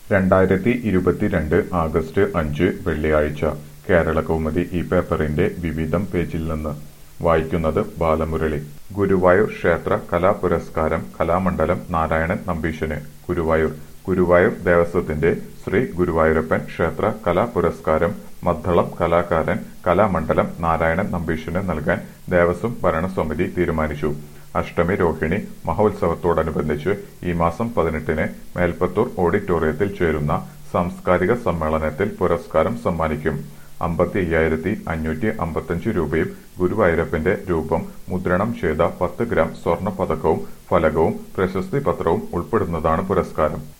രണ്ടായിരത്തി ഇരുപത്തിരണ്ട് ആഗസ്റ്റ് അഞ്ച് വെള്ളിയാഴ്ച കേരളകൗമുദി ഈ പേപ്പറിന്റെ വിവിധം പേജിൽ നിന്ന് വായിക്കുന്നത് ബാലമുരളി ഗുരുവായൂർ ക്ഷേത്ര കലാപുരസ്കാരം കലാമണ്ഡലം നാരായണൻ നമ്പീശന് ഗുരുവായൂർ ഗുരുവായൂർ ദേവസ്വത്തിന്റെ ശ്രീ ഗുരുവായൂരപ്പൻ ക്ഷേത്ര കലാപുരസ്കാരം മദ്ദളം കലാകാരൻ കലാമണ്ഡലം നാരായണൻ നമ്പീശന് നൽകാൻ ദേവസ്വം ഭരണസമിതി തീരുമാനിച്ചു അഷ്ടമി രോഹിണി മഹോത്സവത്തോടനുബന്ധിച്ച് ഈ മാസം പതിനെട്ടിന് മേൽപ്പത്തൂർ ഓഡിറ്റോറിയത്തിൽ ചേരുന്ന സാംസ്കാരിക സമ്മേളനത്തിൽ പുരസ്കാരം സമ്മാനിക്കും അമ്പത്തി അയ്യായിരത്തി അഞ്ഞൂറ്റി അമ്പത്തഞ്ച് രൂപയും ഗുരുവായൂരപ്പന്റെ രൂപം മുദ്രണം ചെയ്ത പത്ത് ഗ്രാം സ്വർണ്ണ പതക്കവും ഫലകവും പ്രശസ്തി പത്രവും ഉൾപ്പെടുന്നതാണ് പുരസ്കാരം